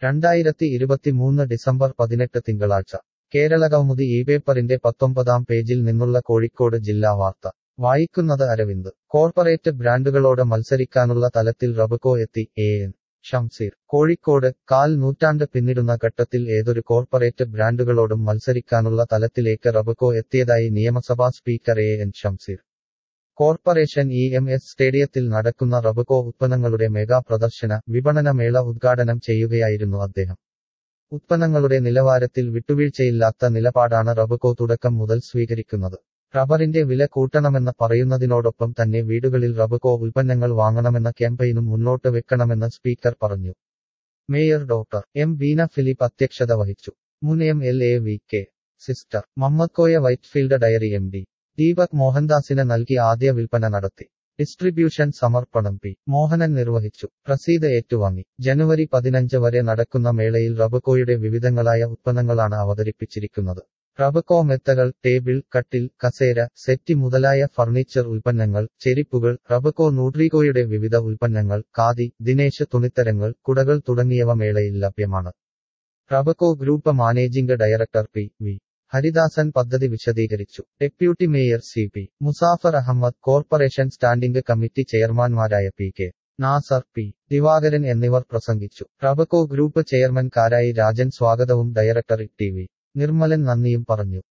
രണ്ടായിരത്തി ഇരുപത്തിമൂന്ന് ഡിസംബർ പതിനെട്ട് തിങ്കളാഴ്ച കേരളകൗമുദി ഈ പേപ്പറിന്റെ പത്തൊമ്പതാം പേജിൽ നിന്നുള്ള കോഴിക്കോട് ജില്ലാ വാർത്ത വായിക്കുന്നത് അരവിന്ദ് കോർപ്പറേറ്റ് ബ്രാൻഡുകളോട് മത്സരിക്കാനുള്ള തലത്തിൽ റബുകോ എത്തി എ എൻ ഷംസീർ കോഴിക്കോട് കാൽ നൂറ്റാണ്ട് പിന്നിടുന്ന ഘട്ടത്തിൽ ഏതൊരു കോർപ്പറേറ്റ് ബ്രാൻഡുകളോടും മത്സരിക്കാനുള്ള തലത്തിലേക്ക് റബുകോ എത്തിയതായി നിയമസഭാ speaker A N Shamseer corporation E M S സ്റ്റേഡിയത്തിൽ നടക്കുന്ന റബുകോ ഉത്പന്നങ്ങളുടെ മെഗാ പ്രദർശന വിപണന മേള ഉദ്ഘാടനം ചെയ്യുകയായിരുന്നു അദ്ദേഹം ഉത്പന്നങ്ങളുടെ നിലവാരത്തിൽ വിട്ടുവീഴ്ചയില്ലാത്ത നിലപാടാണ് റബുകോ തുടക്കം മുതൽ സ്വീകരിക്കുന്നത് റബ്ബറിന്റെ വില കൂട്ടണമെന്ന് പറയുന്നതിനോടൊപ്പം തന്നെ വീടുകളിൽ റബുകോ ഉൽപ്പന്നങ്ങൾ വാങ്ങണമെന്ന ക്യാമ്പയിനും മുന്നോട്ട് വെക്കണമെന്ന് സ്പീക്കർ പറഞ്ഞു mayor doctor M Beena Philip അധ്യക്ഷത വഹിച്ചു മുൻ M L A V K സിസ്റ്റർ Mammakoya Whitefield dairy M D Deepak മോഹൻദാസിന് നൽകി ആദ്യ വിൽപ്പന നടത്തി ഡിസ്ട്രിബ്യൂഷൻ സമർപ്പണം പി മോഹനൻ നിർവഹിച്ചു പ്രസീത് ഏറ്റുവാങ്ങി ജനുവരി പതിനഞ്ച് വരെ നടക്കുന്ന മേളയിൽ റബുക്കോയുടെ വിവിധങ്ങളായ ഉത്പന്നങ്ങളാണ് അവതരിപ്പിച്ചിരിക്കുന്നത് റബക്കോ മെത്തകൾ ടേബിൾ കട്ടിൽ കസേര സെറ്റി മുതലായ ഫർണിച്ചർ ഉൽപ്പന്നങ്ങൾ ചെരിപ്പുകൾ റബക്കോ നൂട്രികോയുടെ വിവിധ ഉൽപ്പന്നങ്ങൾ ഖാദി ദിനേശ് തുണിത്തരങ്ങൾ കുടകൾ തുടങ്ങിയവ മേളയിൽ ലഭ്യമാണ് Rubco group managing director P V Haridasan പദ്ധതി വിശദീകരിച്ചു deputy mayor C P Muzaffar Ahmed corporation standing committee ചെയർമാൻമാരായ P K Nasar P Divakaran എന്നിവർ പ്രസംഗിച്ചു റബക്കോ ഗ്രൂപ്പ് ചെയർമാൻ കാരായി രാജൻ സ്വാഗതവും ഡയറക്ടർ ടി വി നിർമ്മലൻ നന്ദിയും പറഞ്ഞു